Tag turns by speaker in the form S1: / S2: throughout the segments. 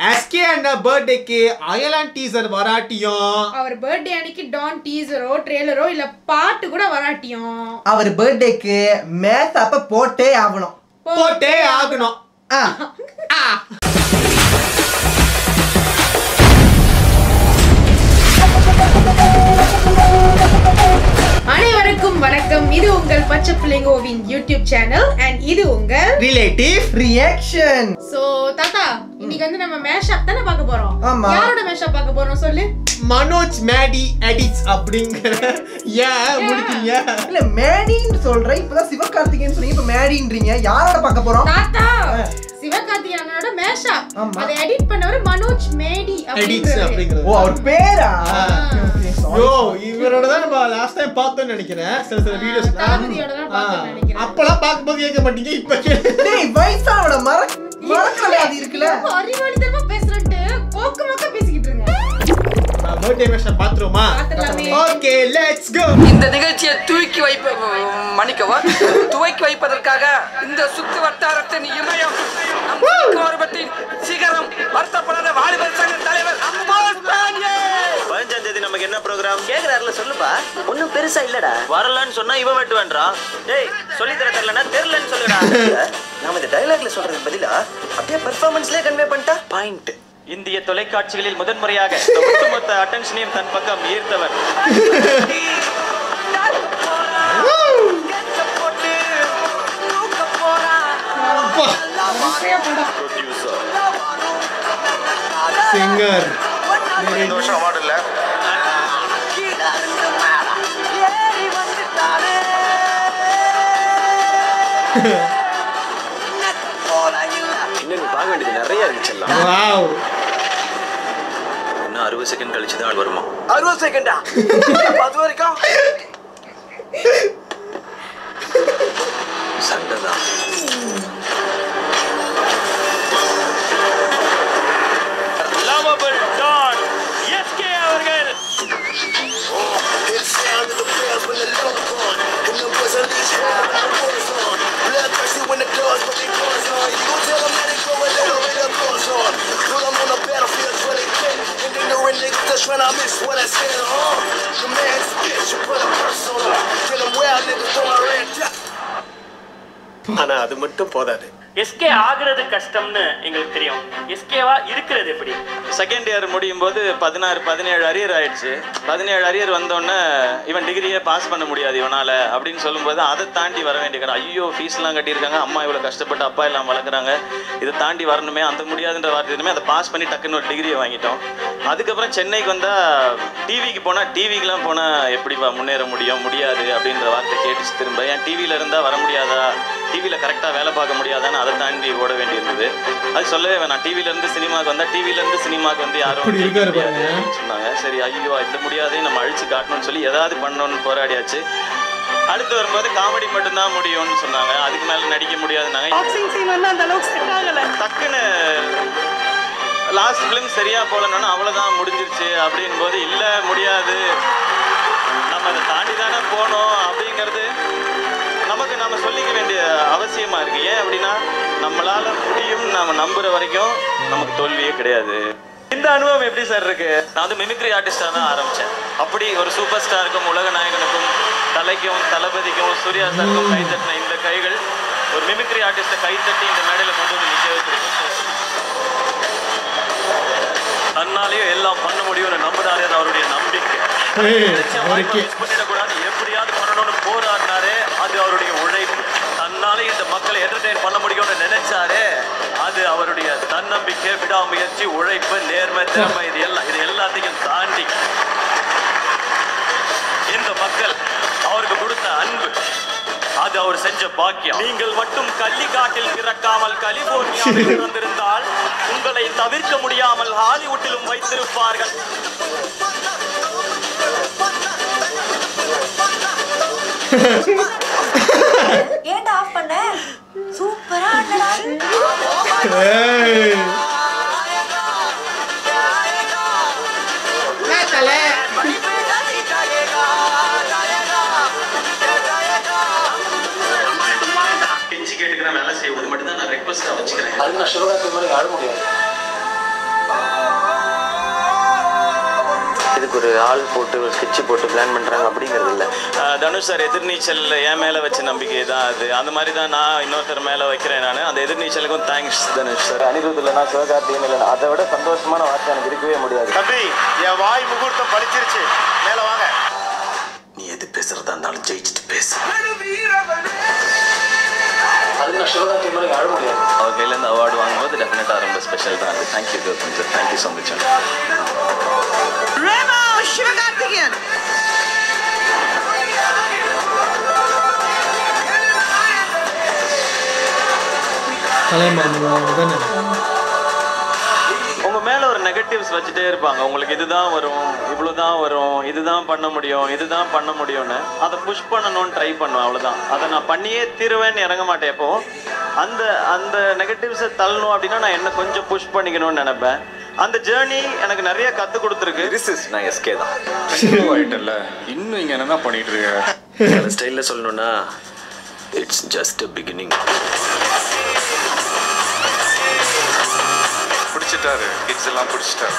S1: SK அண்ணா பர்த்டேக்கு Ayalaan teaser வராட்டியும்
S2: அவர் பர்த்டே அன்னைக்கு டான் டீசரோ ட்ரெய்லரோ இல்ல பாட்டு கூட வராட்டியும்
S3: அவர் பர்த்டேக்கு மேத் அப்ப போட்டே ஆகணும்
S1: போட்டே ஆகணும்
S3: ஆ
S2: அனைவருக்கும் வணக்கம் இது உங்கள் பச்சை பிள்ளைங்கோவின் யூடியூப் சேனல் அண்ட் இது உங்கள்
S1: ரிலேட்டிவ்
S3: ரியாக்ஷன்
S2: சோ தாத்தா இன்னைக்கு வந்து நம்ம மேஷப் தானே பார்க்க போறோம்
S3: ஆமா.
S2: யாரோட மேஷப் பார்க்க போறோம் சொல்லு
S1: மனோஜ் மேடி எடிட்ஸ் அப்படிங்கிற ஏன் முடிக்கிறீங்க
S3: இல்ல மேடின்னு சொல்றேன் இப்பதான் சிவகார்த்திகேயன் சொன்னீங்க இப்ப மேடின்றீங்க யாரோட பார்க்க போறோம்
S2: தாத்தா சிவகார்த்திகேயனோட மேஷப்
S3: ஆமா.
S2: அதை எடிட் பண்ணவர் மனோஜ் மேடி
S1: எடிட்ஸ்
S2: அப்படிங்கிறது
S1: அப்படிங்கிறது
S3: ஓ அவர் பேரா
S1: ஆ.
S3: Okay, okay, sorry,
S1: யோ
S3: sorry.
S1: இவரோட தான் நம்ம லாஸ்ட் டைம் பார்த்தோம்னு நினைக்கிறேன் சில சில வீடியோஸ்
S2: தளபதியோட தான் பார்த்தோம்னு நினைக்கிறேன்.
S1: அப்பெல்லாம் பார்க்கும்போது கேட்க மாட்டீங்க இப்ப கேளு.
S3: டேய் வயசானோட மற மறக்கல அது இருக்குல்ல
S2: ரொம்ப அறிவாளித்தனமா பேசுறேன்ட்டு கோக்கு மொக்க பேசிக்கிட்டு இருங்க
S1: பர்த்டே மேஷன் பாத்துருமா
S2: பாத்துடலாமே.
S1: ஓகே லெட்ஸ் கோ
S4: இந்த நிகழ்ச்சியை தூக்கி வைப்ப மன்னிக்கவா துவக்கி வைப்பதற்காக இந்த சுத்து வட்டாரத்தின் இமயம் நம் கோரபத்தின் சிகரம் வருத்தப்படாத வாலிபர் சங்க தலைவர் அம்பாஸ் பாண்டியே.
S5: பதினஞ்சாம் தேதி நமக்கு என்ன ப்ரோக்ராம் கேக்குறாருல சொல்லுப்பா ஒண்ணும் பெருசா இல்லடா வரலன்னு சொன்னா இவன் வெட்டுவான்றான் டேய் சொல்லி தர தெரியலனா தெரியலன்னு சொல்லுடா நாம இந்த டயலாக்ல சொல்றதுக்கு பதிலா அப்படியே பெர்ஃபார்மன்ஸ்லயே கன்வே பண்ணிட்டா பாயிண்ட் இந்திய தொலைக்காட்சிகளில் முதன்முறையாக இந்த ஒட்டுமொத்த அட்டென்ஷனையும் தன் பக்கம் ஈர்த்தவர்
S1: சிங்கர்
S5: இந்த வருஷம் அவார்டு இல்ல இன்னும் நீ பார்க்க வேண்டியது நிறைய இருந்துச்சுல்ல
S1: வாவ்
S5: இன்னும் அறுபது செகண்ட் கழிச்சு தான் வருமா
S4: அறுபது செகண்டா அது வரைக்கும்
S5: சண்டை தான் லவபிள் டான் எஸ்கே அவர்கள்
S6: Trying to miss what I said, uh, the man's bitch, you put a purse on her. Kill him well, niggas throw her in.
S5: ஆனா அது மட்டும் போதாது
S7: எஸ்கே ஆகுறது கஷ்டம்னு எங்களுக்கு தெரியும் எஸ்கேவா இருக்கிறது எப்படி
S5: செகண்ட் இயர் முடியும் போது பதினாறு பதினேழு அரியர் ஆயிடுச்சு பதினேழு அரியர் வந்தோடனே இவன் டிகிரியே பாஸ் பண்ண முடியாது இவனால அப்படின்னு சொல்லும்போது அதை தாண்டி வர வேண்டிய கடை ஐயோ ஃபீஸ்லாம் கட்டியிருக்காங்க அம்மா இவ்வளோ கஷ்டப்பட்டு அப்பா எல்லாம் வளர்க்குறாங்க இதை தாண்டி வரணுமே அந்த முடியாதுன்ற வார்த்தையுமே அதை பாஸ் பண்ணி டக்குன்னு ஒரு டிகிரியை வாங்கிட்டோம் அதுக்கப்புறம் சென்னைக்கு வந்தால் டிவிக்கு போனால் டிவிக்கெலாம் போனால் எப்படிப்பா முன்னேற முடியும் முடியாது அப்படின்ற வார்த்தை கேட்டுச்சு திரும்ப ஏன் டிவியில் இருந்தால் வர முடியாதா டிவியில் கரெக்டாக வேலை பார்க்க முடியாதான்னு அதை தாண்டி ஓட வேண்டியிருந்தது அது சொல்லவே வேணாம் டிவில இருந்து சினிமாக்கு வந்தா டிவில இருந்து சினிமாக்கு வந்து யாரும்
S1: அப்படி
S5: ஜெயிக்க
S1: இருக்காரு
S5: முடியாது
S1: பாருங்க.
S5: அப்படின்னு சொன்னாங்க சரி ஐயோ இந்த முடியாதே நம்ம அழிச்சு காட்டணும்னு சொல்லி ஏதாவது பண்ணணும்னு போராடியாச்சு அடுத்து வரும்போது காமெடி மட்டும்தான் முடியும்னு சொன்னாங்க அதுக்கு மேல நடிக்க முடியாதுன்னாங்க டக்குன்னு லாஸ்ட் ஃபிலிம் சரியா போலன்னா அவ்வளவுதான் முடிஞ்சிருச்சு அப்படின் போது இல்ல முடியாது நம்ம அதை தாண்டி தானே போனோம் அப்படிங்கிறது நமக்கு நாம சொல்லிக்க வேண்டிய அவசியமா இருக்கு ஏன் அப்படின்னா நம்மளால முடியும் நாம நம்புற வரைக்கும் நமக்கு தோல்வியே கிடையாது இந்த அனுபவம் எப்படி சார் இருக்கு நான் வந்து மிமிக்ரி ஆர்டிஸ்டா தான் ஆரம்பிச்சேன் அப்படி ஒரு சூப்பர் ஸ்டாருக்கும் உலக நாயகனுக்கும் தலைக்கும் தளபதிக்கும் சூர்யா சாருக்கும் கை தட்டின இந்த கைகள் ஒரு மிமிக்ரி ஆர்டிஸ்ட கை தட்டி இந்த மேடையில கொண்டு வந்து நிக்க வச்சிருக்கு தன்னாலேயும் எல்லாம் பண்ண முடியும்னு நம்புறாரு அது அவருடைய நம்பிக்கை
S1: ஏய்,
S5: கிடைச்ச வாய்ப்பை
S1: அவருக்கே.
S5: miss பண்ணிடக்கூடாது எப்படியாவது பண்ணணும்னு போராடினாரு அது அவருடைய உழைப்பு தன்னாலே இந்த மக்களை என்டர்டெயின் பண்ண முடியும்னு நினைச்சாரு அது அவருடைய தன்னம்பிக்கை விடாமுயற்சி உழைப்பு நேர்மை திறமை இது எல்லாம் இது எல்லாத்தையும் தாண்டி இந்த மக்கள் அவருக்கு கொடுத்த அன்பு அது அவர் செஞ்ச பாக்கியம் நீங்கள் மட்டும் கள்ளிக்காட்டில் பிறக்காமல் கலிபோர்னியாவில் பிறந்திருந்தால் உங்களை தவிர்க்க முடியாமல் ஹாலிவுட்டிலும் வைத்திருப்பார்கள்
S8: ஏன்டா ஆஃப் பண்ண சூப்பரா ஆடுனடா
S1: ஏய்.
S2: என்ன தல?
S5: கெஞ்சி கேட்டுக்கிறேன் வேலை செய்வது மட்டும் தான் நான் ரெக்வஸ்டா வச்சுக்கிறேன்
S9: அதுக்கு நான் சிவகார்த்தி மாதிரி ஆட முடியாது அதுக்கு ஒரு ஆள் போட்டு ஒரு ஸ்கெட்ச் போட்டு பிளான் பண்றாங்க அப்படிங்கிறது இல்ல
S5: ஆஹ் தனுஷ் சார் எதிர்நீச்சல் என் மேலே வச்ச நம்பிக்கை தான் அது அந்த மாதிரி தான் நான் இன்னொருத்தர் மேலே வைக்கிறேன் நான் அந்த எதிர்நீச்சலுக்கும் தேங்க்ஸ் தனுஷ் சார்
S9: அனிருத் இல்லைனா சிவகார்த்திகேயன் இல்லைனா அதை விட சந்தோஷமான வார்த்தை எனக்கு இருக்கவே முடியாது
S10: தம்பி என் வாய் முகூர்த்தம் பழிச்சிருச்சு மேல வாங்க
S6: நீ எது பேசுறதா இருந்தாலும் ஜெயிச்சுட்டு பேசு
S9: அதுக்கு நான் சிவகார்த்திகேயன் மாதிரி அழ முடியாது
S5: அவர் கையிலேருந்து அவார்டு வாங்கும்போது டெஃபினட்டாக ரொம்ப ஸ்பெஷல் தான் அது thank you Gautham sir thank you so much உங்க மேல ஒரு நெகட்டிவ்ஸ் வச்சுட்டே இருப்பாங்க உங்களுக்கு இதுதான் வரும் இவ்வளவுதான் வரும் இதுதான் பண்ண முடியும் இதுதான் பண்ண முடியும்னு அதை புஷ் பண்ணணும்னு ட்ரை பண்ணுவேன் அவ்வளவுதான் அதை நான் பண்ணியே தீருவேன்னு இறங்க மாட்டேன் எப்போ அந்த அந்த நெகட்டிவ்ஸை தள்ளணும் அப்படின்னா நான் என்ன கொஞ்சம் புஷ் பண்ணிக்கணும்னு நினைப்பேன் அந்த ஜேர்னி எனக்கு நிறைய கத்து கொடுத்துருக்கு
S9: நான் எஸ்கே தான்
S10: ஆயிட்டல இன்னும் இங்க என்ன பண்ணிட்டு இருக்க
S9: அந்த ஸ்டைலில் சொல்லணும்னா இட்ஸ் ஜஸ்ட் பிகினிங்
S10: பிடிச்சிட்டாரு கிட்ஸ் எல்லாம் பிடிச்சிட்டாரு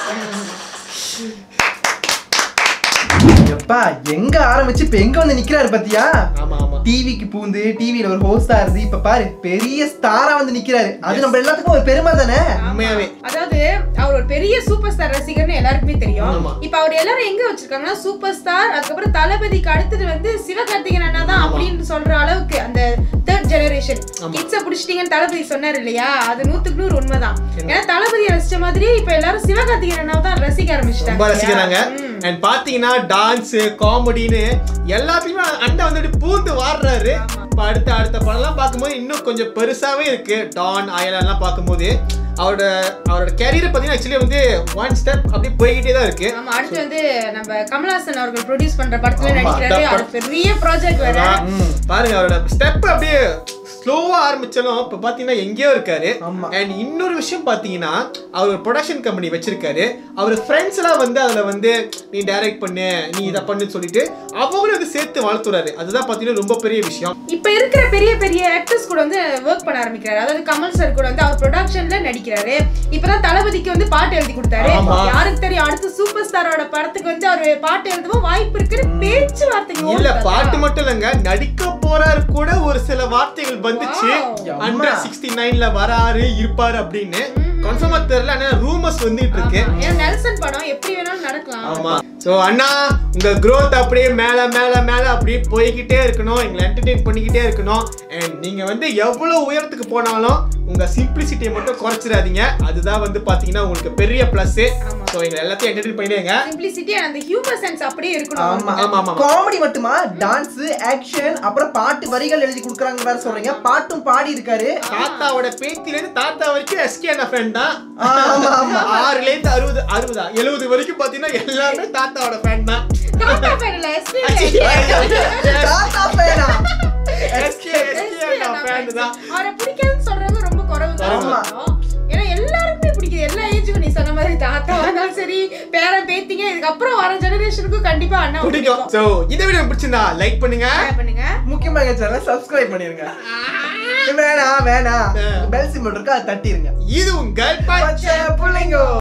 S3: எப்பா எங்க ஆரம்பிச்சு இப்ப எங்க வந்து நிக்கிறாரு பாத்தியா
S1: ஆமா ஆமா
S3: டிவிக்கு பூந்து டிவில ஒரு ஹோஸ்டா இருந்து இப்ப பாரு பெரிய ஸ்டாரா வந்து நிக்கிறாரு அது நம்ம எல்லாத்துக்கும் ஒரு பெருமை தானே
S1: உண்மையாவே
S2: அதாவது அவர் ஒரு பெரிய சூப்பர் ஸ்டார் ரசிகர்னு எல்லாருக்குமே தெரியும்
S1: ஆமா.
S2: இப்ப அவர் எல்லாரும் எங்க வச்சிருக்காங்கன்னா சூப்பர் ஸ்டார் அதுக்கப்புறம் தளபதிக்கு அடுத்தது வந்து சிவகார்த்திகேயன் அண்ணா தான் அப்படின்னு சொல்ற அளவுக்கு அந்த தேர்ட் ஜெனரேஷன் கிட்ஸ புடிச்சிட்டீங்கன்னு தளபதி சொன்னார் இல்லையா அது நூத்துக்கு நூறு உண்மைதான் ஏன்னா தளபதியை ரசிச்ச மாதிரி இப்ப எல்லாரும் சிவகார்த்திகேயன் அண்ணாவை தான் ரசிக்க ஆரம்பிச்சிட்டாங்க
S1: ரொம்ப ரசிக்கிறாங்க
S2: ம்.
S1: அண்ட் பாத்தீங்கன்னா டான்ஸ் காமெடின்னு எல்லாத்தையுமே அண்டை வந்துட்டு பூந்து வாடுறாரு இப்ப அடுத்த அடுத்த படம்லாம் பார்க்கும்போது இன்னும் கொஞ்சம் பெருசாவே இருக்கு டான் அயலாம் பார்க்கும்போது அவரோட அவரோட கேரியர் பார்த்தீங்கன்னா ஆக்சுவலி வந்து ஒன் ஸ்டெப் அப்படியே போய்கிட்டே தான் இருக்கு
S2: ஆமா அடுத்து வந்து நம்ம கமலஹாசன் அவர்கள் ப்ரொடியூஸ் பண்ற படத்துல
S1: ஆமா,
S2: நடிக்கிறாரு
S1: அந்த
S2: அது பெரிய ப்ராஜெக்ட் வேற
S1: அதான். பாருங்க அவரோட ஸ்டெப் அப்படியே ஸ்லோவா ஆரம்பிச்சாலும் இப்ப பாத்தீங்கன்னா எங்கேயோ இருக்காரு
S3: ஆமா.
S1: அண்ட் இன்னொரு விஷயம் பாத்தீங்கன்னா அவர் ஒரு ப்ரொடக்ஷன் கம்பெனி வச்சிருக்காரு அவர் ஃப்ரெண்ட்ஸ் எல்லாம் வந்து அதுல வந்து நீ டைரக்ட் பண்ணு நீ இதை பண்ணுன்னு சொல்லிட்டு அவங்களும் வந்து சேர்த்து வளர்த்துறாரு அதுதான் பாத்தீங்கன்னா ரொம்ப பெரிய விஷயம்
S2: இப்ப இருக்கிற பெரிய பெரிய ஆக்டர்ஸ் கூட வந்து ஒர்க் பண்ண ஆரம்பிக்கிறாரு அதாவது கமல் சார் கூட வந்து அவர் ப்ரொடக்ஷன்ல நடிக்கிறாரு இப்பதான் தளபதிக்கு வந்து பாட்டு எழுதி கொடுத்தாரு
S1: ஆமா.
S2: யாருக்கு தெரியும் அடுத்து சூப்பர் ஸ்டாரோட படத்துக்கு வந்து அவர் பாட்டு எழுதவும் வாய்ப்பு இருக்குன்னு பேச்சுவார்த்தைக்கு
S1: இல்ல
S2: ஓடுது.
S1: பாட்டு மட்டும் இல்லைங்க நடிக்க போறாரு கூட ஒரு சில வார்த்தைகள் வந்துச்சு
S2: Wow.
S1: ஹண்ட்ரட் சிக்ஸ்டி நைன்ல வராரு இருப்பாரு அப்படின்னு கன்ஃபார்மா தெரியல ஆனா ரூமர்ஸ் வந்துட்டு இருக்கு
S2: ஆமா. ஏன்னா நெல்சன் படம் எப்படி வேணாலும் நடக்கலாம்
S1: ஆமா சோ அண்ணா உங்க growth அப்படியே மேல மேல மேல அப்படியே போய்கிட்டே இருக்கணும் எங்களை என்டர்டெயின் பண்ணிக்கிட்டே இருக்கணும் அண்ட் நீங்க வந்து எவ்வளவு உயரத்துக்கு போனாலும் உங்க சிம்பிளிசிட்டியை மட்டும் குறைச்சிடாதீங்க அதுதான் வந்து பாத்தீங்கன்னா உங்களுக்கு பெரிய பிளஸ்
S2: ஆமா.
S1: சோ எங்களை எல்லாத்தையும் என்டர்டெயின் பண்ணிடுங்க
S2: சிம்பிளிசிட்டி அந்த ஹியூமர் சென்ஸ் அப்படியே இருக்கணும்
S3: ஆமா
S1: ஆமா, ஆமா.
S3: காமெடி மட்டுமா டான்ஸ் ஆக்ஷன் அப்புறம் பாட்டு வரிகள் எழுதி கொடுக்குறாங்க வேற சொல்றீங்க பாட்டும் பாடி இருக்காரு
S1: தாத்தாவோட பேத்தில இருந்து தாத்தா வரைக்கும் எஸ்கே அண்ணா ஃபேன் தான்
S3: ஆமா, ஆமா.
S1: ஆறுல இருந்து அறுபது அறுபதா எழுபது வரைக்கும் பாத்தீங்கன்னா எல்லாமே தாத்தாவோட ஃபேன் தான்
S2: தாத்தா பேர் இல்ல எஸ்பி
S3: தாத்தா பேரா
S1: எஸ்கே எஸ்கே அண்ணா ஃபேன் தான்
S2: அவரை பிடிக்காதுன்னு சொல்றவங்க ரொம்ப குறைவு தான்
S3: ஆமா.
S2: சொல்லணும். ஏன்னா எல்லாருக்குமே பிடிக்குது எல்லா ஏஜுக்கும் நீ சொன்ன மாதிரி தாத்தா இருந்தாலும் சரி பேரன் பேத்திங்க இதுக்கப்புறம் வர ஜெனரேஷனுக்கும் கண்டிப்பா அண்ணா
S1: பிடிக்கும் சோ இந்த வீடியோ பிடிச்சிருந்தா லைக் பண்ணுங்க
S2: Share பண்ணுங்க
S3: முக்கியமா எங்க சேனலை சப்ஸ்கிரைப் பண்ணிருங்க வேணாம் வேணாம் பெல் சிம்பிள் இருக்கு அதை தட்டிருங்க
S1: இது உங்கள்
S3: பச்சை புள்ளைங்கோ